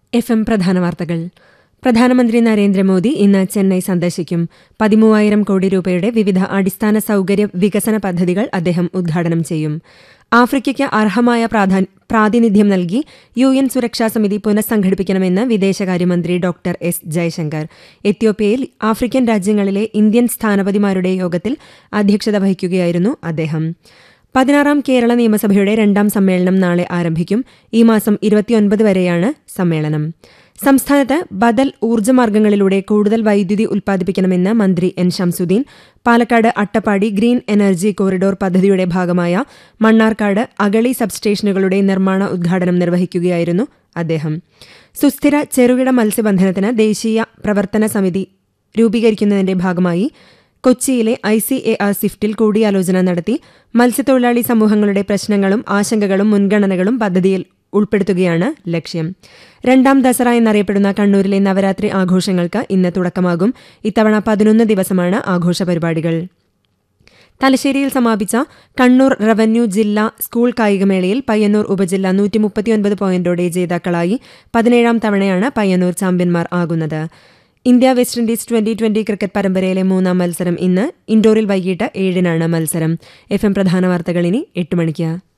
F M പ്രധാന വാർത്തകൾ പ്രധാനമന്ത്രി നരേന്ദ്രമോദി ഇന്ന് ചെന്നൈ സന്ദർശിക്കും പതിമൂവായിരം കോടി രൂപയുടെ വിവിധ അടിസ്ഥാന സൌകര്യ വികസന പദ്ധതികൾ അദ്ദേഹം ഉദ്ഘാടനം ചെയ്യും ആഫ്രിക്കയ്ക്ക് അർഹമായ പ്രാധാ- പ്രാതിനിധ്യം നൽകി യു എൻ സുരക്ഷാ സമിതി പുനഃസംഘടിപ്പിക്കണമെന്ന് വിദേശകാര്യമന്ത്രി ഡോക്ടർ എസ് ജയശങ്കർ എത്യോപ്യയിൽ ആഫ്രിക്കൻ രാജ്യങ്ങളിലെ ഇന്ത്യൻ സ്ഥാനപതിമാരുടെ യോഗത്തിൽ അധ്യക്ഷത വഹിക്കുകയായിരുന്നു അദ്ദേഹം പതിനാറാം കേരള നിയമസഭയുടെ രണ്ടാം സമ്മേളനം നാളെ ആരംഭിക്കും ഈ മാസം ഇരുപത്തിയൊൻപത് വരെയാണ് സമ്മേളനം സംസ്ഥാനത്ത് ബദൽ ഊർജ്ജമാർഗ്ഗങ്ങളിലൂടെ കൂടുതൽ വൈദ്യുതി ഉൽപ്പാദിപ്പിക്കണമെന്ന് മന്ത്രി N Shamsuddin Palakkad Attappadi green energy corridor പദ്ധതിയുടെ ഭാഗമായ മണ്ണാർക്കാട് അഗളി സബ്സ്റ്റേഷനുകളുടെ നിർമ്മാണ ഉദ്ഘാടനം നിർവഹിക്കുകയായിരുന്നു അദ്ദേഹം സുസ്ഥിര ചെറുകിട മത്സ്യബന്ധനത്തിന് ദേശീയ പ്രവർത്തന സമിതി രൂപീകരിക്കുന്നതിന്റെ ഭാഗമായി കൊച്ചിയിലെ ഐ സി എ ആർ സിഫ്റ്റിൽ കൂടിയാലോചന നടത്തി മത്സ്യത്തൊഴിലാളി സമൂഹങ്ങളുടെ പ്രശ്നങ്ങളും ആശങ്കകളും മുൻഗണനകളും പദ്ധതിയിൽ ഉൾപ്പെടുത്തുകയാണ് ലക്ഷ്യം രണ്ടാം ദസറ എന്നറിയപ്പെടുന്ന കണ്ണൂരിലെ നവരാത്രി ആഘോഷങ്ങൾക്ക് ഇന്ന് തുടക്കമാകും ഇത്തവണ പതിനൊന്ന് ദിവസമാണ് ആഘോഷ പരിപാടികൾ തലശ്ശേരിയിൽ സമാപിച്ച കണ്ണൂർ റവന്യൂ ജില്ലാ സ്കൂൾ കായികമേളയിൽ പയ്യന്നൂർ ഉപജില്ല നൂറ്റി മുപ്പത്തിയൊൻപത് പോയിന്റോടെ ജേതാക്കളായി പതിനേഴാം തവണയാണ് പയ്യന്നൂർ ചാമ്പ്യന്മാർ ആകുന്നത് India West Indies twenty twenty cricket പരമ്പരയിലെ മൂന്നാം മത്സരം ഇന്ന് ഇൻഡോറിൽ വൈകിട്ട് ഏഴിനാണ് മത്സരം എഫ് എം പ്രധാന വാർത്തകൾ ഇനി എട്ട് മണിക്ക്